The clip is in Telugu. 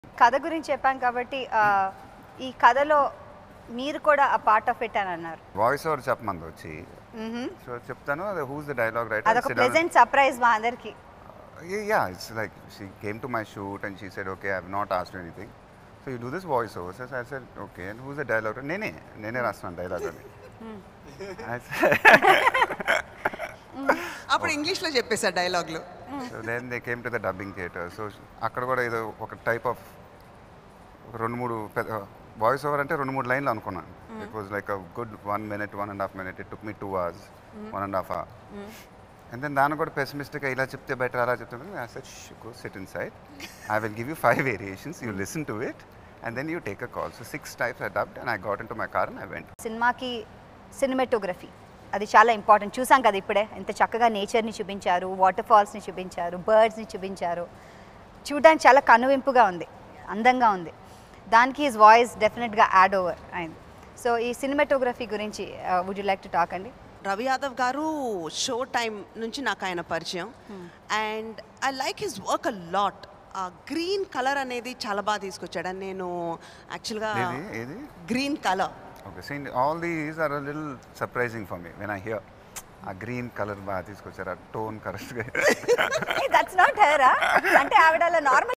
కథ గురించి చెప్పాం కాబట్టి ఆ, ఈ కథలో మీరు కూడా ఆ పార్ట్ ఆఫ్ ఇట్ అని అన్నారు వాయిస్ ఓవర్ చెప్పమంది వచ్చి మ్హూ. సో చెప్తాను హూస్ ద డైలాగ్ అదొక రైటర్ ప్లెజెంట్ సర్ప్రైజ్ మా అందరికి yeah it's like she came to my shoot and she said okay i have not asked you anything so you do this voice over so i said okay and who's the dialogue నేనే నేనే రాస్తున్నాను డైలాగ్ అని I said- అప్పుడు ఇంగ్లీష్లో చెప్పేశారు డైలాగ్లు so then they came to the dubbing theatre so అక్కడ కూడా ఏదో ఒక టైప్ ఆఫ్ రెండు మూడు వాయిస్ ఓవర్ అంటే రెండు మూడు లైన్లు అనుకున్నాను it was like a good one minute one and half minute it took me two hours one and half hour and then దాన్ని కూడా పెసిమిస్టిక్గా ఇలా చెప్తే బెటర్ అలా చెప్తే I said go sit inside I will give you five variations you listen to it and then you take a call so six types I dubbed and I got into my car and I went సినిమాకి సినిమాటోగ్రఫీ అది చాలా ఇంపార్టెంట్ చూసాం కదా ఇప్పుడే ఎంత చక్కగా నేచర్ని చూపించారు వాటర్ ఫాల్స్ని చూపించారు బర్డ్స్ని చూపించారు చూడడానికి చాలా కనువింపుగా ఉంది అందంగా ఉంది దానికి హిజ్ వాయిస్ డెఫినెట్గా యాడ్ ఓవర్ అయింది సో ఈ సినిమాటోగ్రఫీ గురించి would you like to talk అండి రవి యాదవ్ గారు షో టైం నుంచి నాకు ఆయన పరిచయం and I like his work a lot ఆ గ్రీన్ కలర్ అనేది చాలా బాగా తీసుకొచ్చాడు అండ్ నేను యాక్చువల్గా ఏది ఏది green colour okay see all these are little surprising for me when I hear ఆ గ్రీన్ కలర్ బాగా తీసుకొచ్చారు ఆ టోన్ కరెక్ట్గా దట్స్ నాట్ హెరా అంటే ఆవిడ అలా నార్మల్